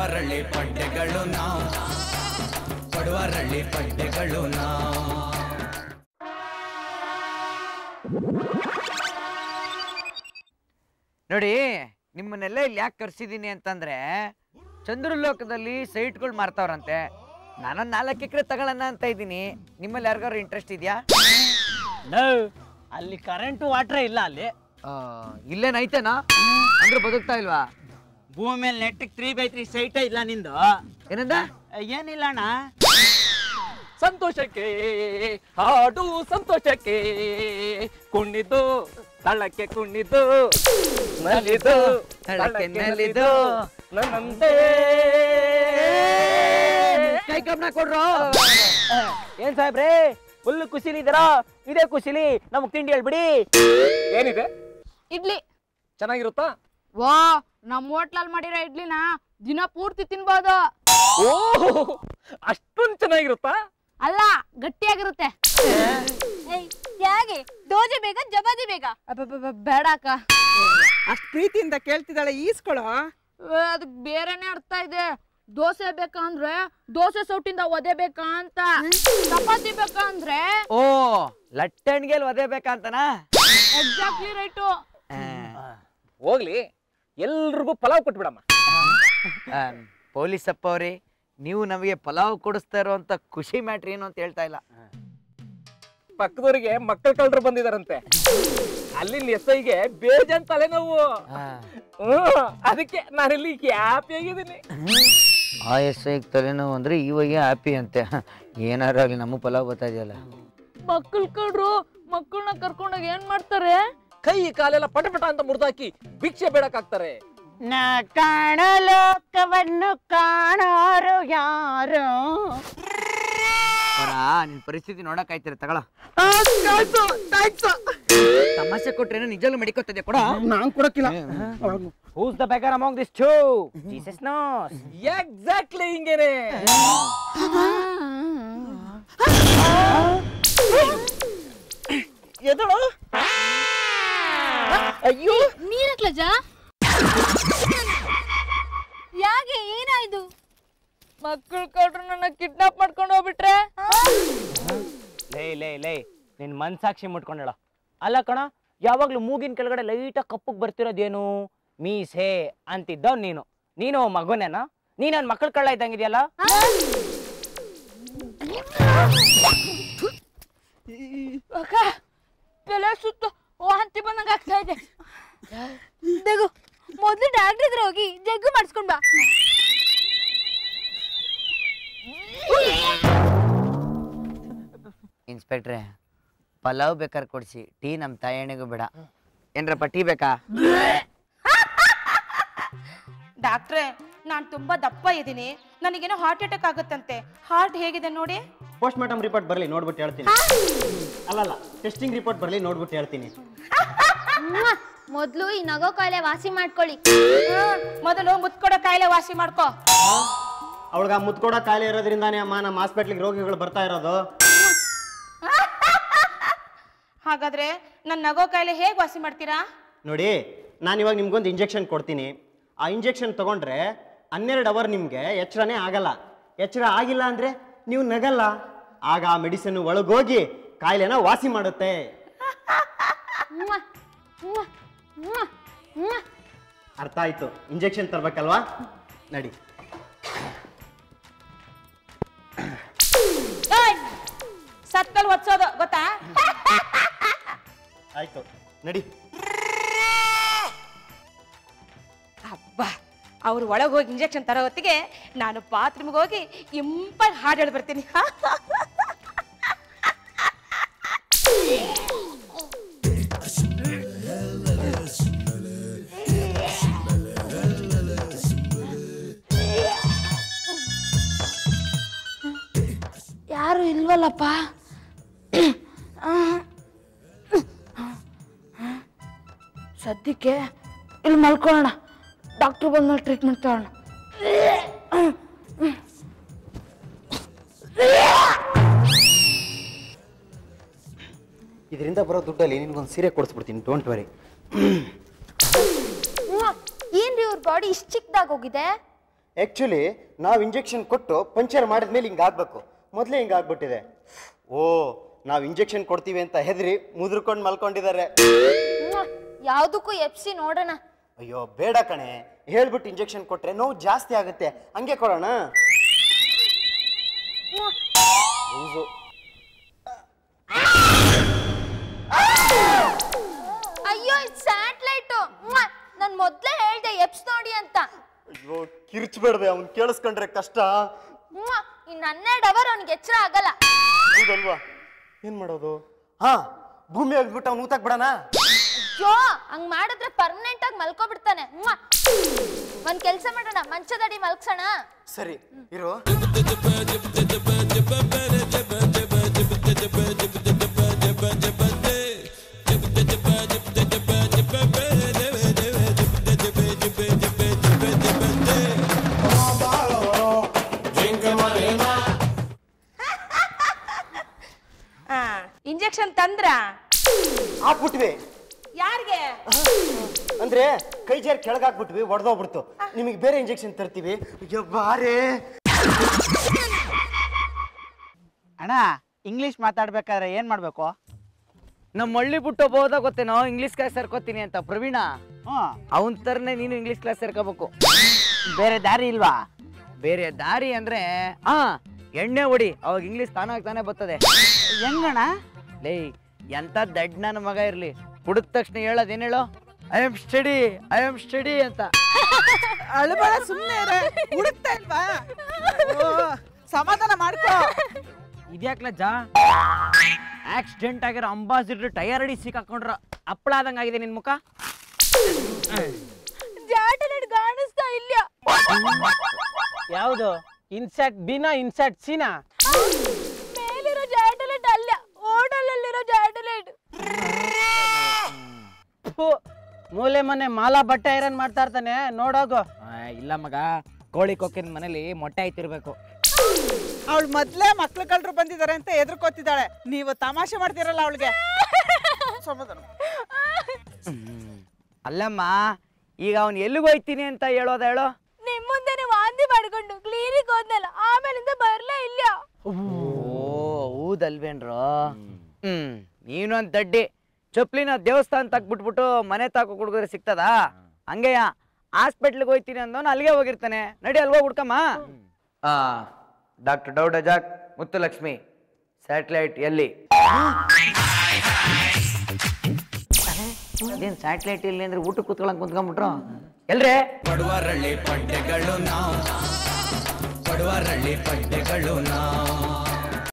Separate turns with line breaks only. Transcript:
ಬಡವರಳ್ಳಿ ಪಡ್ಡೆಗಳು ನಾವು ಬಡವರಳ್ಳಿ ಪಡ್ಡೆಗಳು ನಾವು
ನೋಡಿ ನಿಮ್ಮನ್ನೆಲ್ಲ ಇಲ್ಲಿ ಯಾಕೆ ಕರ್ಸಿದ್ದೀನಿ ಅಂತಂದ್ರೆ ಚಂದ್ರಲೋಕದಲ್ಲಿ ಸೈಟ್ಗಳು ಮಾರ್ತಾವ್ರಂತೆ ನಾನೊಂದು ನಾಲ್ಕು ಎಕರೆ ತಗೊಳ್ಳೋಣ ಅಂತ ಇದ್ದೀನಿ ನಿಮ್ಮಲ್ಲಿ ಯಾರಿಗಾರು ಇಂಟ್ರೆಸ್ಟ್ ಇದೆಯಾ
ಅಲ್ಲಿ ಕರೆಂಟು ವಾಟ್ರೇ ಇಲ್ಲ ಅಲ್ಲಿ
ಇಲ್ಲೇನೈತೇನಾ ಅಂದ್ರೆ ಬದುಕ್ತಾ ಇಲ್ವಾ
ಭೂಮಿ ಮೇಲೆ ನೆಟ್ಟಿಗೆ ತ್ರೀ ಬೈ ತ್ರೀ ಸೈಟ್ ಇಲ್ಲ ನಿಂದು
ಏನಂದ
ಏನಿಲ್ಲ ಅಣ್ಣ
ಸಂತೋಷಕ್ಕೆ ಹಾಡು ಸಂತೋಷಕ್ಕೆ ಕುಣಿದು ತಳಕ್ಕೆ ಕುಣಿದು ನಲಿದು
ತಳಕ್ಕೆ ನಲಿದು.
ನನ್ನಂದೇ
ಕೈ ಗಮನ ಕೊಡ್ರು
ಏನ್ ಸಾಹೇಬ್ರೆ ಫುಲ್ ಖುಷಿಲಿದ್ದೀರಾ ಇದೇ ಖುಷಿಲಿ ನಮಗ್ ತಿಂಡಿ ಹೇಳ್ಬಿಡಿ
ಏನಿದೆ
ಇಡ್ಲಿ
ಚೆನ್ನಾಗಿರುತ್ತಾ
ವಾ ನಮ್ ಹೋಟ್ಲಲ್ಲಿ ಮಾಡಿರೋ ಇಡ್ಲಿನ ದಿನ ಪೂರ್ತಿ ತಿನ್ಬೋದು
ಓ ಅಷ್ಟೊಂದು ಚೆನ್ನಾಗಿರುತ್ತಾ
ಅಲ್ಲ ಗಟ್ಟಿಯಾಗಿರುತ್ತೆ
ಹೇಗೆ ದೋಜೆ ಬೇಗ ಜಬಾದಿ ಬೇಗ
ಅಬ್ಬಬ್ಬಬ್ಬ, ಬೇಡ ಅಕ್ಕ
ಅಷ್ಟ್ ಪ್ರೀತಿಯಿಂದ ಕೇಳ್ತಿದ್ದಾಳೆ ಈಸ್ಕೊಳೋ
ಏ, ಅದಕ್ ಬೇರೆನೆ ಅರ್ಥ ಇದೆ ದೋಸೆ ಬೇಕಾ ಅಂದ್ರೆ ದೋಸೆ ಸೌಟಿಂದ ಒದೆ ಬೇಕಾ ಅಂತ ಚಪಾತಿ ಬೇಕಾ ಅಂದ್ರೆ
ಓ ಲಟ್ಟಣಿಗೆ ಒದೆ ಬೇಕಂತನಾ
ಎಕ್ಸಾಕ್ಟ್ಲಿ ರೈಟು
ಹೋಗ್ಲಿ ಎಲ್ರಿಗೂ ಪಲಾವ್ ಕೊಟ್ಬಿಡಮ್ಮ
ಪೊಲೀಸ್ ಅಪ್ಪ ಅವ್ರಿ ನೀವು ನಮಗೆ ಪಲಾವ್ ಕೊಡಿಸ್ತಾ ಇರೋಂಥ ಖುಷಿ ಮ್ಯಾಟ್ರ್ ಏನು ಅಂತ ಹೇಳ್ತಾ ಇಲ್ಲ
ಪಕ್ಕದವರಿಗೆ ಮಕ್ಕಳ ಕಳ್ಳರು ಬಂದಿದಾರಂತೆ ಅಲ್ಲಿನ ಎಸ್ ಐಗೆ ಬೇಜಾನ್ ತಲೆನೋವು ಹ್ಮ್ ಅದಕ್ಕೆ ನಾನಿಲ್ಲಿ ಹ್ಯಾಪಿ ಆಗಿದ್ದೀನಿ
ಆ ಎಸ್ ಐ ತಲೆನೋವು ಅಂದ್ರೆ ಇವಾಗ ಹ್ಯಾಪಿ ಅಂತೆ ಏನಾರು ಆಗಲಿ ನಮ್ಮ ಪಲಾವ್ ಬರ್ತಾ ಇದೆಯಲ್ಲ
ಮಕ್ಕಳು ಕಡ್ರು ಮಕ್ಕಳನ್ನ ಕರ್ಕೊಂಡೋಗಿ ಏನ್ ಮಾಡ್ತಾರೆ
ಕೈ ಕಾಲೆಲ್ಲ ಪಟ ಪಟ ಅಂತ ಮುರಿದಾಕಿ ಭಿಕ್ಷೆ ಬೇಡಕ್ಕಾಗ್ತಾರೆ
ನಾ ಕಾಣೋ ಲೋಕವನ್ನು ಕಾಣೋರು ಯಾರು
ನಿನ್ ಪರಿಸ್ಥಿತಿ ನೋಡಕ್ ಆಯ್ತಿರ ತಗೊಳ ತಮಾಷೆ ಕೊಟ್ರೇನೋ ನಿಜಲ್ಲೂ ಮಡಿಕೋತದೆ ಕೊಡ
ನಾನ್ ಕೊಡಕ್ಕಿಲ್ಲ
who's the beggar among this two Jesus knows
exactly ಹಿಂಗೇನೆ
ಎದಳು ಅಯ್ಯೋ
ನೀನಕ್ಲಜ ಯಾಕೆ ಏನಾಯ್ತು
ಮಕ್ಕಳು ಕಡ್ರು ನನ್ನ ಕಿಡ್ನಾಪ್ ಮಾಡ್ಕೊಂಡು ಹೋಗ್ಬಿಟ್ರೆ
ಲೇ ಲೇ ಲೇ ನಿನ್ ಮನ್ಸಾಕ್ಷಿ ಮುಟ್ಕೊಂಡಳ ಅಲ್ಲ ಕಣ ಯಾವಾಗ್ಲೂ ಮೂಗಿನ ಕೆಳಗಡೆ ಲೈಟಾಗಿ ಕಪ್ಪಗ್ ಬರ್ತಿರೋದೇನು ಮೀಸೆ ಅಂತಿದ್ದವ್ ನೀನು ನೀನು ಮಗುನೇನ ನೀ ನನ್ ಮಕ್ಕಳ ಕಳ್ಳ ಇದ್ದಂಗಿದ್ಯಲ್ಲ
ಅಕ್ಕ ತಲೆ ಸುತ್ತು ವಾಂತಿ ಬಂದಂಗ ಆಗ್ತಾ ಇದೆ
ದಗು ಮೊದ್ಲು ಡಾಕ್ಟರ್ ಹತ್ರ ಹೋಗಿ ಜಗ್ಗು ಮಾಡಿಸ್ಕೊಂಡ್ ಬಾ
ಇನ್ಸ್ಪೆಕ್ಟ್ರೆ ಪಲಾವ್ ಬೇಕಾದ್ರೆ ಕೊಡ್ಸಿ ಟೀ ನಮ್ಮ ತಾಯಣ್ಣಗೂ ಬೇಡ ಏನ್ರಪ್ಪ ಟೀ ಬೇಕಾ
ಡಾಕ್ಟ್ರೆ ನಾನು ತುಂಬಾ ದಪ್ಪ ಇದ್ದೀನಿ ನನಗೇನೋ ಹಾರ್ಟ್ ಅಟ್ಯಾಕ್ ಆಗುತ್ತಂತೆ ಹಾರ್ಟ್ ಹೇಗಿದೆ ನೋಡಿ
ಪೋಸ್ಟ್ ಮಾರ್ಟಮ್ ರಿಪೋರ್ಟ್ ಬರಲಿ ನೋಡ್ಬಿಟ್ಟು ಹೇಳ್ತೀನಿ ಅಲ್ಲಲ್ಲ ಟೆಸ್ಟಿಂಗ್ ರಿಪೋರ್ಟ್ ಬರಲಿ ನೋಡ್ಬಿಟ್ಟು ಹೇಳ್ತೀನಿ
ಮೊದ್ಲು ಈ ನಗೋ ಕಾಯಿಲೆ ವಾಸಿ ಮಾಡ್ಕೊಳ್ಳಿ
ಮೊದಲು ಮುತ್ಕೊಡೋ ಕಾಯಿಲೆ ವಾಸಿ ಮಾಡ್ಕೋ
ಅವಳಿಗೆ ಆ ಮುತ್ಕೊಡೋ ಕಾಯಿಲೆ ಇರೋದ್ರಿಂದಾನೇ ಅಮ್ಮ ನಮ್ಮ ಹಾಸ್ಪಿಟ್ಲಿಗೆ ರೋಗಿಗಳು ಬರ್ತಾ ಇರೋದು
ಹಾಗಾದ್ರೆ ನನ್ನ ನಗೋ ಕಾಯಿಲೆ ಹೇಗೆ ವಾಸಿ ಮಾಡ್ತೀರಾ
ನೋಡಿ ನಾನು ಇವಾಗ ನಿಮ್ಗೊಂದು ಇಂಜೆಕ್ಷನ್ ಕೊಡ್ತೀನಿ ಆ ಇಂಜೆಕ್ಷನ್ ತಗೊಂಡ್ರೆ ಹನ್ನೆರಡು ಅವರ್ ನಿಮಗೆ ಎಚ್ಚರನೇ ಆಗಲ್ಲ ಎಚ್ಚರ ಆಗಿಲ್ಲ ಅಂದರೆ ನೀವು ನಗಲ್ಲ ಆಗ ಆ ಮೆಡಿಸಿನ್ ಒಳಗೋಗಿ ಕಾಯಿಲೆನ ವಾಸಿ ಮಾಡುತ್ತೆ ಅರ್ಥ ಆಯ್ತು ಇಂಜೆಕ್ಷನ್ ತರ್ಬೇಕಲ್ವಾ ನಡಿ
ಸತ್ತಲ್ಲಿ ಒತ್ಸೋದು ಗೊತ್ತಾ
ಆಯ್ತು ನಡಿ
ಅಬ್ಬಾ ಅವ್ರು ಒಳಗೆ ಹೋಗಿ ಇಂಜೆಕ್ಷನ್ ತರೋ ಹೊತ್ತಿಗೆ ನಾನು ಬಾತ್ರೂಮ್ಗೆ ಹೋಗಿ ಇಂಪಾಗಿ ಹಾಡು ಹೇಳಿ ಬರ್ತೀನಿ
ಯಾರು ಇಲ್ವಲ್ಲಪ್ಪ ಸದ್ಯಕ್ಕೆ ಇಲ್ಲಿ ಮಲ್ಕೊಳ್ಳೋಣ ಡಾಕ್ಟ್ರು ಬಂದ್ಮೇಲೆ ಟ್ರೀಟ್ಮೆಂಟ್ ತಗೋಣ
ಇದರಿಂದ ಬರೋ ದುಡ್ಡಲ್ಲಿ ನಿನ್ಗೊಂದು ಸೀರೆ ಕೊಡಿಸ್ಬಿಡ್ತೀನಿ ಡೋಂಟ್ ವರಿ
ಏನ್ರಿ ಅವ್ರ ಬಾಡಿ ಇಷ್ಟು ಚಿಕ್ಕದಾಗಿ ಹೋಗಿದೆ
ಆ್ಯಕ್ಚುಲಿ ನಾವು ಇಂಜೆಕ್ಷನ್ ಕೊಟ್ಟು ಪಂಚರ್ ಮಾಡಿದ್ಮೇಲೆ ಹಿಂಗೆ ಆಗಬೇಕು ಮೊದಲೇ ಹಿಂಗೆ ಆಗ್ಬಿಟ್ಟಿದೆ ಓ ನಾವು ಇಂಜೆಕ್ಷನ್ ಕೊಡ್ತೀವಿ ಅಂತ ಹೆದರಿ ಮುದ್ರಕೊಂಡು ಮಲ್ಕೊಂಡಿದ್ದಾರೆ
ಯಾವ್ದಕ್ಕೂ ಎಪ್ಸಿ ನೋಡೋಣ
ಅಯ್ಯೋ ಬೇಡ ಕಣೆ ಹೇಳ್ಬಿಟ್ಟು ಇಂಜೆಕ್ಷನ್ ಕೊಟ್ರೆ ನೋವು ಜಾಸ್ತಿ ಆಗುತ್ತೆ ಹಂಗೆ ಕೊಡೋಣ ಲೂಸು.
ಅಯ್ಯೋ ಇದು ಸ್ಯಾಟ್ಲೈಟು ನಾನು ಮೊದ್ಲೇ ಹೇಳ್ದೆ ಎಪ್ಸ್ ನೋಡಿ ಅಂತ
ಅಯ್ಯೋ ಕಿರ್ಚ್ಬೇಡ್ದೆ ಅವ್ನು ಕೇಳಿಸ್ಕೊಂಡ್ರೆ ಕಷ್ಟ
ಮ್ವಾ! ಇನ್ ಹನ್ನೆರಡು ಅವರ್ ಅವ್ನಿಗೆ ಎಚ್ಚರ ಆಗಲ್ಲ
ಹೌದಲ್ವಾ ಏನ್ ಮಾಡೋದು ಹಾ ಭೂಮಿ ಹೋಗ್ಬಿಟ್ಟು ಅವ್ನು ಊತಾಕ್ ಬಿಡಣ
ಅಯ್ಯೋ ಹಂಗ್ ಮಾಡಿದ್ರೆ ಪರ್ಮನೆಂಟ್ ಆಗಿ ಮಲ್ಕೊಬಿಡ್ತಾನೆ ಮ್ವಾ! ಒಂದ್ ಕೆಲ್ಸ ಮಾಡೋಣ ಮಂಚದಡಿ ಮಲ್ಗ್ಸೋಣ
ಸರಿ ಇರು
ಇಂಜೆಕ್ಷನ್ ತಂದ್ರ
ಹಾಕ್ಬಿಟ್ವಿ
ಯಾರಿಗೆ
ಅಂದ್ರೆ ಕೈ ಜಾರಿ ಕೆಳಗಾಕ್ಬಿಟ್ವಿ ಒಡೆದೋಗ್ಬಿಡ್ತು ನಿಮಗೆ ಬೇರೆ ಇಂಜೆಕ್ಷನ್ ತರ್ತೀವಿ ಅಯ್ಯೋ ಬಾರೇ
ಅಣ್ಣ ಇಂಗ್ಲಿಷ್ ಮಾತಾಡ್ಬೇಕಾದ್ರೆ ಏನ್ ಮಾಡ್ಬೇಕು
ನಮ್ಮ ಹಳ್ಳಿ ಬಿಟ್ಟು ಹೋದ ಗೊತ್ತೇನೋ ಇಂಗ್ಲೀಷ್ ಕ್ಲಾಸ್ ಸೇರ್ಕೋತೀನಿ ಅಂತ ಪ್ರವೀಣ
ಹ್ಮ್
ಅವನ್ ತರನೇ ನೀನು ಇಂಗ್ಲೀಷ್ ಕ್ಲಾಸ್ ಸೇರ್ಕೋಬೇಕು
ಬೇರೆ ದಾರಿ ಇಲ್ವಾ
ಬೇರೆ ದಾರಿ ಅಂದ್ರೆ ಆ ಎಣ್ಣೆ ಹೊಡಿ ಅವಾಗ ಇಂಗ್ಲೀಷ್ ತಾನಾಗ್ ತಾನೇ ಬರ್ತದೆ
ಹೆಂಗಣ್ಣ
ಲೇ ಎಂತ ದಡ್ ನನ್ನ ಮಗ ಇರ್ಲಿ ಕುಡಿದ ತಕ್ಷಣ ಹೇಳೋದ್ ಏನ್ ಹೇಳೋ I am study I am study ಅಂತ
ಅಳಬೇಡ ಸುಮ್ಮನೆ ಹುಡುಕ್ತಾ ಇಲ್ವಾ ಓ, ಸಮಾಧಾನ ಮಾಡ್ಕೋ
ಇದ್ಯಾಕ್ ಲಜ್ಜ ಆಕ್ಸಿಡೆಂಟ್ ಆಗಿರೋ ಅಂಬಾಸಿಡರ್ ಟೈರ್ ಅಡಿ ಸಿಕ್ಕಾಕೊಂಡ್ರ ಹಪ್ಪಳ ಆದಂಗ್ ಆಗಿದೆ ನಿನ್ ಮುಖ
ಜಾಟಲೆಡ್ ಕಾಣಿಸ್ತಾ ಇಲ್ಲ
ಯಾವುದು ಇನ್ಸರ್ಟ್ ಬಿನ ಇನ್ಸರ್ಟ್ ಸಿನಾ
ಮೇಲಿರೋ ಜಾಟಲೆಟ್ ಅಲ್ಲ ಓಡಲಲ್ಲಿರೋ ಜಾಟಲೆಟ್
ಮೂಲೆ ಮನೆ ಮಾಲಾ ಬಟ್ಟೆ ಐರನ್ ಮಾಡ್ತಾ ಇರ್ತಾನೆ ನೋಡೋಗು
ಆ, ಇಲ್ಲ ಮಗ ಕೋಳಿ ಕೊಕ್ಕಿನ ಮನೇಲಿ ಮೊಟ್ಟೆ ಆಯ್ತಿರ್ಬೇಕು
ಅವಳು ಮೊದ್ಲೇ ಮಕ್ಳು ಕಳ್ರು ಬಂದಿದ್ದಾರೆ ಅಂತ ಎದುರ್ಕೋತಿದ್ದಾಳೆ ನೀವು ತಮಾಷೆ ಮಾಡ್ತೀರಲ್ಲ ಅವಳಿಗೆ ಸಮಾಧಾನ
ಅಲ್ಲಮ್ಮ ಈಗ ಅವ್ನು ಎಲ್ಲಿಗೆ ಹೋಯ್ತೀನಿ ಅಂತ ಹೇಳೋದ ಹೇಳೋ
ನಿಮ್ ಮುಂದೆನೆ ವಾಂತಿ ಮಾಡ್ಕೊಂಡು ಕ್ಲೀನಿಕ್ ಹೋದ್ನಲ್ಲ ಆಮೇಲಿಂದ ಬರ್ಲೇ ಇಲ್ಲ
ಓ ಹೌದಲ್ವೇನ್ರೋ ಹ್ಮ್ ನೀನು ಅಂತ ದಡ್ಡಿ ಚಪ್ಲಿನ ದೇವಸ್ಥಾನ ತಗ್ಬಿಟ್ಬಿಟ್ಟು ಮನೆ ತಾಕೋ ಹುಡುಗರು ಸಿಗ್ತದಾ ಹಂಗೆಯ ಹಾಸ್ಪಿಟ್ಲಿಗೆ ಹೋಯ್ತೀನಿ ಅಂದವನು ಅಲ್ಲಿಗೆ ಹೋಗಿರ್ತಾನೆ ನಡಿ ಅಲ್ವಾ ಹುಡ್ಕಮ್ಮ ಆ ಡಾಕ್ಟರ್ ಡೌಡಜಾಕ್ ಮುತ್ತುಲಕ್ಷ್ಮಿ ಸ್ಯಾಟಲೈಟ್ ಎಲ್ಲಿ ಅದೇನ್ ಸ್ಯಾಟಲೈಟ್ ಇಲ್ಲಿ ಅಂದ್ರೆ ಊಟ ಕೂತ್ಕೊಳಕ್ ಕುಂತ್ಕೊಂಡ್ಬಿಟ್ರು ಎಲ್ರೇ
ಪಡುವರಳ್ಳಿ ಪಡ್ಡೆಗಳು ನಾವು ಪಡುವರಳ್ಳಿ ಪಡ್ಡೆಗಳು ನಾವು